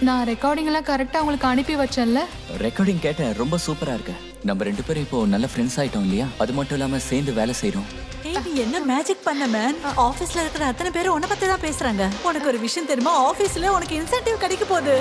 நான் ரெக்கார்டிங் எல்லாம் கரெக்டா உங்களுக்கு அனுப்பி வச்சேன்ல ரெக்கார்டிங் கேட்டேன் ரொம்ப சூப்பரா இருக்கு நம்ம ரெண்டு பேரும் இப்போ நல்ல ஃப்ரெண்ட்ஸ் ஆயிட்டோம் இல்லையா அது மட்டும் இல்லாம சேர்ந்து வேலை செய்றோம் ஏய் நீ என்ன மேஜிக் பண்ண மேன் ஆபீஸ்ல இருக்கிற அத்தனை பேரும் உன்னை பத்தி தான் பேசுறாங்க உனக்கு ஒரு விஷயம் தெரியுமா ஆபீஸ்ல உனக்கு இன்சென்டிவ் கிடைக்க போகுது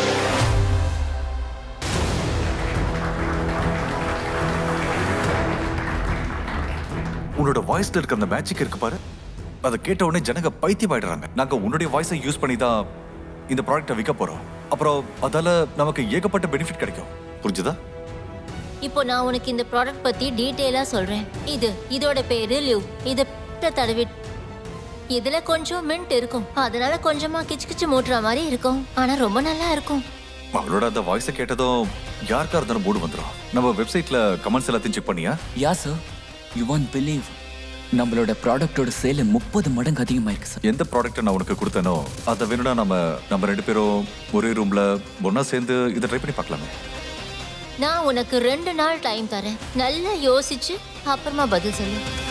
உன்னோட வாய்ஸ்ல இருக்க அந்த மேஜிக் இருக்கு பாரு அதை கேட்ட உடனே ஜனங்க பைத்தியமாயிடுறாங்க நாங்க உன்னுடைய வாய்ஸை யூஸ் பண்ணி தான் இந்த ப்ராடக்ட்டை விற்க போறோம் அப்புறம் அதால நமக்கு ஏகப்பட்ட பெனிஃபிட் கிடைக்கும் புரிஞ்சுதா இப்போ நான் உனக்கு இந்த ப்ராடக்ட் பத்தி டீட்டெயிலா சொல்றேன் இது இதோட பேரு லிவ் இது தடவி இதுல கொஞ்சம் மின்ட் இருக்கும் அதனால கொஞ்சமா கிச்சு கிச்சு மூட்டுற மாதிரி இருக்கும் ஆனா ரொம்ப நல்லா இருக்கும் அவளோட அந்த வாய்ஸை கேட்டதும் யாருக்கா இருந்தாலும் மூடு வந்துடும் நம்ம வெப்சைட்ல கமெண்ட்ஸ் எல்லாத்தையும் செக் பண்ணியா yeah sir you want believe நம்மளோட ப்ராடக்ட்டோட சேல் முப்பது மடங்கு அதிகமாயிருக்கு சார் எந்த ப்ராடக்ட்டை நான் உனக்கு கொடுத்தேனோ அதை வேணும்னா நம்ம நம்ம ரெண்டு பேரும் ஒரே ரூம்ல ஒண்ணா சேர்ந்து இதை ட்ரை பண்ணி பார்க்கலாமே நான் உனக்கு ரெண்டு நாள் டைம் தரேன் நல்லா யோசிச்சு அப்புறமா பதில் சொல்லு